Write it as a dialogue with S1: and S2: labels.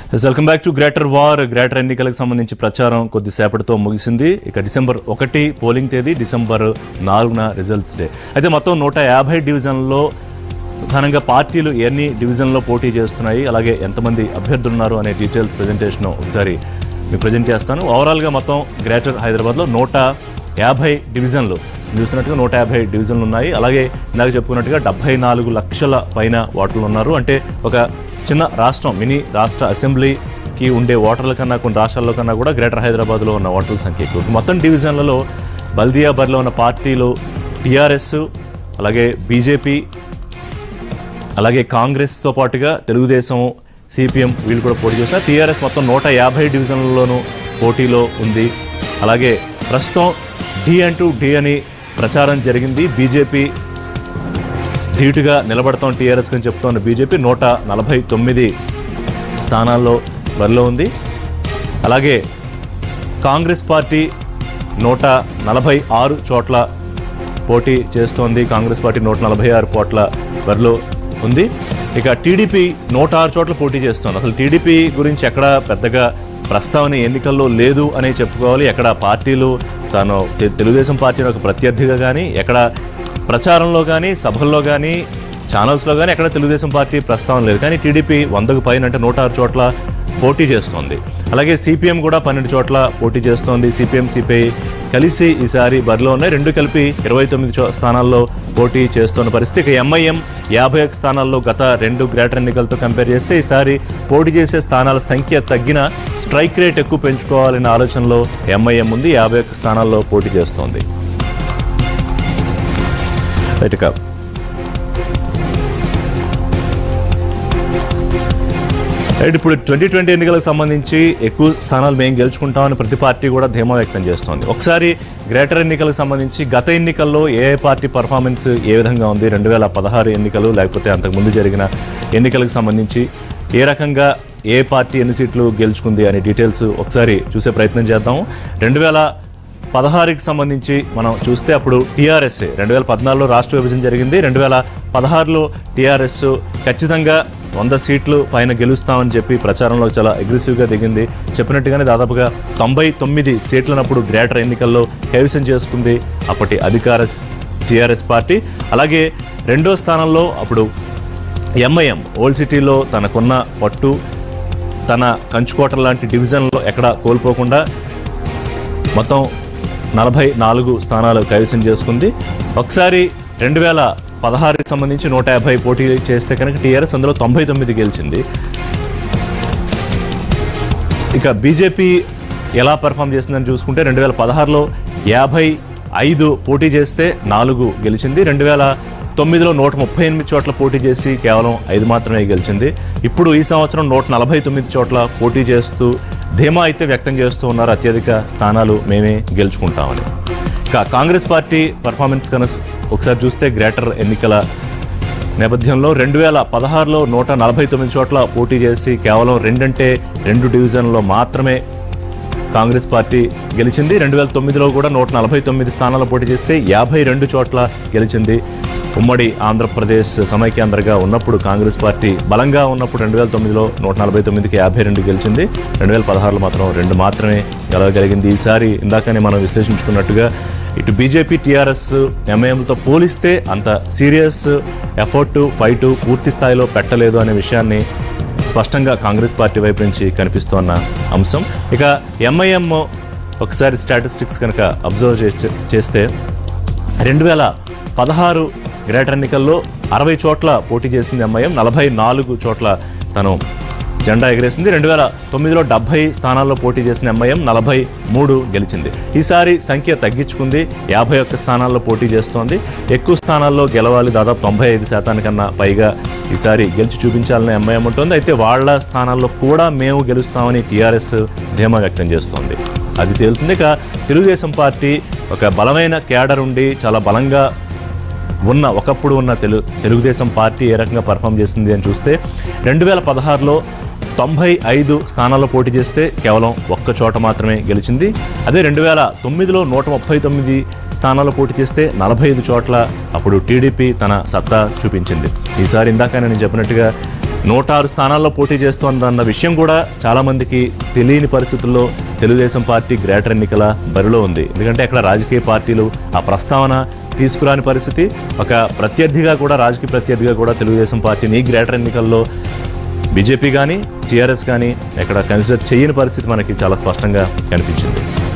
S1: welcome back to greater war greater ఎన్నికలకు సంబంధించి ప్రచారం కొద్దిసేపటితో ముగిసింది ఇక డిసెంబర్ ఒకటి పోలింగ్ తేదీ డిసెంబర్ నాలుగున రిజల్ట్స్ డే అయితే మొత్తం నూట యాభై డివిజన్లలో ప్రధానంగా పార్టీలు ఎన్ని డివిజన్లో పోటీ చేస్తున్నాయి అలాగే ఎంతమంది అభ్యర్థులు ఉన్నారు అనే డీటెయిల్స్ ప్రజెంటేషన్ ఒకసారి మీకు ప్రజెంట్ చేస్తాను ఓవరాల్గా మొత్తం గ్రేటర్ హైదరాబాద్లో నూట యాభై డివిజన్లు చూస్తున్నట్టుగా నూట యాభై డివిజన్లు ఉన్నాయి అలాగే ఇందాక చెప్పుకున్నట్టుగా డెబ్బై నాలుగు లక్షల పైన ఓటర్లు ఉన్నారు అంటే ఒక చిన్న రాష్ట్రం మినీ రాష్ట్ర అసెంబ్లీకి ఉండే ఓటర్ల కన్నా కొన్ని రాష్ట్రాల్లో కన్నా కూడా గ్రేటర్ హైదరాబాద్లో ఉన్న ఓటర్ల సంఖ్య ఎక్కువ మొత్తం డివిజన్లలో బల్దియా బరిలో ఉన్న పార్టీలు టీఆర్ఎస్ అలాగే బీజేపీ అలాగే కాంగ్రెస్తో పాటుగా తెలుగుదేశం సిపిఎం వీళ్ళు కూడా పోటీ చేస్తున్నారు టీఆర్ఎస్ మొత్తం నూట యాభై డివిజన్లలోనూ పోటీలో ఉంది అలాగే ప్రస్తుతం డి అంటూ డి అని ప్రచారం జరిగింది బీజేపీ ధీటుగా నిలబడతాం టీఆర్ఎస్ అని చెప్తోన్న బీజేపీ నూట నలభై తొమ్మిది స్థానాల్లో బరిలో ఉంది అలాగే కాంగ్రెస్ పార్టీ నూట నలభై ఆరు చోట్ల పోటీ చేస్తోంది కాంగ్రెస్ పార్టీ నూట నలభై ఆరు కోట్ల బరిలో ఉంది ఇక టీడీపీ నూట ఆరు చోట్ల పోటీ చేస్తోంది అసలు టీడీపీ గురించి ఎక్కడ పెద్దగా ప్రస్తావన ఎన్నికల్లో లేదు అనే చెప్పుకోవాలి ఎక్కడ పార్టీలు తాను తె- తెలుగుదేశం పార్టీని ఒక ప్రత్యర్థిగా కానీ ఎక్కడ ప్రచారంలో కానీ సభల్లో కానీ ఛానల్స్లో కానీ ఎక్కడ తెలుగుదేశం పార్టీ ప్రస్తావన లేదు కానీ టీడీపీ వందకు పైన అంటే నూట ఆరు చోట్ల పోటీ చేస్తోంది అలాగే సిపిఎం కూడా పన్నెండు చోట్ల పోటీ చేస్తోంది సిపిఎం సిపిఐ కలిసి ఈసారి బరిలో ఉన్నాయి రెండు కలిపి ఇరవై తొమ్మిది చో- స్థానాల్లో పోటీ చేస్తున్న పరిస్థితి ఇక ఎంఐఎం యాభై ఒక్క స్థానాల్లో గత రెండు గ్రేటర్ ఎన్నికలతో కంపేర్ చేస్తే ఈసారి పోటీ చేసే స్థానాల సంఖ్య తగ్గిన స్ట్రైక్ రేట్ ఎక్కువ పెంచుకోవాలనే ఆలోచనలో ఎంఐఎం ఉంది యాభై ఒక్క స్థానాల్లో పోటీ చేస్తోంది రైట్ ఇక రైట్ ఇప్పుడు ట్వంటీ ట్వంటీ ఎన్నికలకు సంబంధించి ఎక్కువ స్థానాలు మేము గెలుచుకుంటామని ప్రతి పార్టీ కూడా ధీమా వ్యక్తం చేస్తోంది ఒకసారి గ్రేటర్ ఎన్నికలకు సంబంధించి గత ఎన్నికల్లో ఏ ఏ పార్టీ పర్ఫార్మెన్స్ ఏ విధంగా ఉంది రెండు వేల పదహారు ఎన్నికలు లేకపోతే అంతకుముందు జరిగిన ఎన్నికలకు సంబంధించి ఏ రకంగా ఏ పార్టీ ఎన్ని సీట్లు గెలుచుకుంది అనే డీటెయిల్స్ ఒకసారి చూసే ప్రయత్నం చేద్దాం రెండు వేల పదహారుకి సంబంధించి మనం చూస్తే అప్పుడు టీఆర్ఎస్ రెండు వేల పద్నాలుగులో రాష్ట్ర విభజన జరిగింది రెండు వేల పదహారులో టీఆర్ఎస్ ఖచ్చితంగా వంద సీట్లు పైన గెలుస్తామని చెప్పి ప్రచారంలో చాలా అగ్రెసివ్గా దిగింది చెప్పినట్టుగానే దాదాపుగా తొంభై తొమ్మిది సీట్లనప్పుడు గ్రేటర్ ఎన్నికల్లో కైవసం చేసుకుంది అప్పటి అధికార టీఆర్ఎస్ పార్టీ అలాగే రెండో స్థానంలో అప్పుడు ఎంఐఎం ఓల్డ్ సిటీలో తనకున్న పట్టు తన కంచుకోట లాంటి డివిజన్లో ఎక్కడ కోల్పోకుండా మొత్తం నలభై నాలుగు స్థానాలు కైవసం చేసుకుంది ఒకసారి రెండు వేల పదహారుకి సంబంధించి నూట యాభై పోటీ చేస్తే కనుక టీఆర్ఎస్ అందులో తొంభై తొమ్మిది గెలిచింది ఇక బీజేపీ ఎలా పెర్ఫామ్ చేసిందని చూసుకుంటే రెండు వేల పదహారులో యాభై ఐదు పోటీ చేస్తే నాలుగు గెలిచింది రెండు వేల తొమ్మిదిలో నూట ముప్పై ఎనిమిది చోట్ల పోటీ చేసి కేవలం ఐదు మాత్రమే గెలిచింది ఇప్పుడు ఈ సంవత్సరం నూట నలభై తొమ్మిది చోట్ల పోటీ చేస్తూ ధీమా అయితే వ్యక్తం చేస్తూ ఉన్నారు అత్యధిక స్థానాలు మేమే గెలుచుకుంటామని ఇక కాంగ్రెస్ పార్టీ పర్ఫార్మెన్స్ కనుక ఒకసారి చూస్తే గ్రేటర్ ఎన్నికల నేపథ్యంలో రెండు వేల పదహారులో నూట నలభై తొమ్మిది చోట్ల పోటీ చేసి కేవలం రెండంటే రెండు డివిజన్లో మాత్రమే కాంగ్రెస్ పార్టీ గెలిచింది రెండు వేల తొమ్మిదిలో కూడా నూట నలభై తొమ్మిది స్థానాల్లో పోటీ చేస్తే యాభై రెండు చోట్ల గెలిచింది ఉమ్మడి ఆంధ్రప్రదేశ్ సమైక్యాంధ్రగా ఉన్నప్పుడు కాంగ్రెస్ పార్టీ బలంగా ఉన్నప్పుడు రెండు వేల తొమ్మిదిలో నూట నలభై తొమ్మిదికి యాభై రెండు గెలిచింది రెండు వేల పదహారులో మాత్రం రెండు మాత్రమే గెలవగలిగింది ఈసారి ఇందాకనే మనం విశ్లేషించుకున్నట్టుగా ఇటు బీజేపీ టీఆర్ఎస్ ఎంఐఎంతో పోలిస్తే అంత సీరియస్ ఎఫర్ట్ ఫైట్ పూర్తి స్థాయిలో పెట్టలేదు అనే విషయాన్ని స్పష్టంగా కాంగ్రెస్ పార్టీ వైపు నుంచి కనిపిస్తోన్న అంశం ఇక ఎంఐఎం ఒకసారి స్టాటిస్టిక్స్ కనుక అబ్జర్వ్ చేస్తే చేస్తే రెండు వేల పదహారు గ్రేటర్ ఎన్నికల్లో అరవై చోట్ల పోటీ చేసింది ఎంఐఎం నలభై నాలుగు చోట్ల తను జెండా ఎగరేసింది రెండు వేల తొమ్మిదిలో డెబ్బై స్థానాల్లో పోటీ చేసిన ఎంఐఎం నలభై మూడు గెలిచింది ఈసారి సంఖ్య తగ్గించుకుంది యాభై ఒక్క స్థానాల్లో పోటీ చేస్తోంది ఎక్కువ స్థానాల్లో గెలవాలి దాదాపు తొంభై ఐదు శాతానికన్నా పైగా ఈసారి గెలిచి చూపించాలని ఎంఐఎం ఉంటుంది అయితే వాళ్ళ స్థానాల్లో కూడా మేము గెలుస్తామని టీఆర్ఎస్ ధీమా వ్యక్తం చేస్తోంది అది తేలుతుంది ఇక తెలుగుదేశం పార్టీ ఒక బలమైన క్యాడర్ ఉండి చాలా బలంగా ఉన్న ఒకప్పుడు ఉన్న తెలు తెలుగుదేశం పార్టీ ఏ రకంగా పర్ఫామ్ చేసింది అని చూస్తే రెండు వేల పదహారులో తొంభై ఐదు స్థానాల్లో పోటీ చేస్తే కేవలం ఒక్క చోట మాత్రమే గెలిచింది అదే రెండు వేల తొమ్మిదిలో నూట ముప్పై తొమ్మిది స్థానాల్లో పోటీ చేస్తే నలభై ఐదు చోట్ల అప్పుడు టీడీపీ తన సత్తా చూపించింది ఈసారి ఇందాక నేను చెప్పినట్టుగా నూట ఆరు స్థానాల్లో పోటీ చేస్తోందన్న విషయం కూడా చాలా మందికి తెలియని పరిస్థితుల్లో తెలుగుదేశం పార్టీ గ్రేటర్ ఎన్నికల బరిలో ఉంది ఎందుకంటే అక్కడ రాజకీయ పార్టీలు ఆ ప్రస్తావన తీసుకురాని పరిస్థితి ఒక ప్రత్యర్థిగా కూడా రాజకీయ ప్రత్యర్థిగా కూడా తెలుగుదేశం పార్టీని ఈ గ్రేటర్ ఎన్నికల్లో బీజేపీ కానీ టీఆర్ఎస్ కానీ ఎక్కడ కన్సిడర్ చేయని పరిస్థితి మనకి చాలా స్పష్టంగా కనిపించింది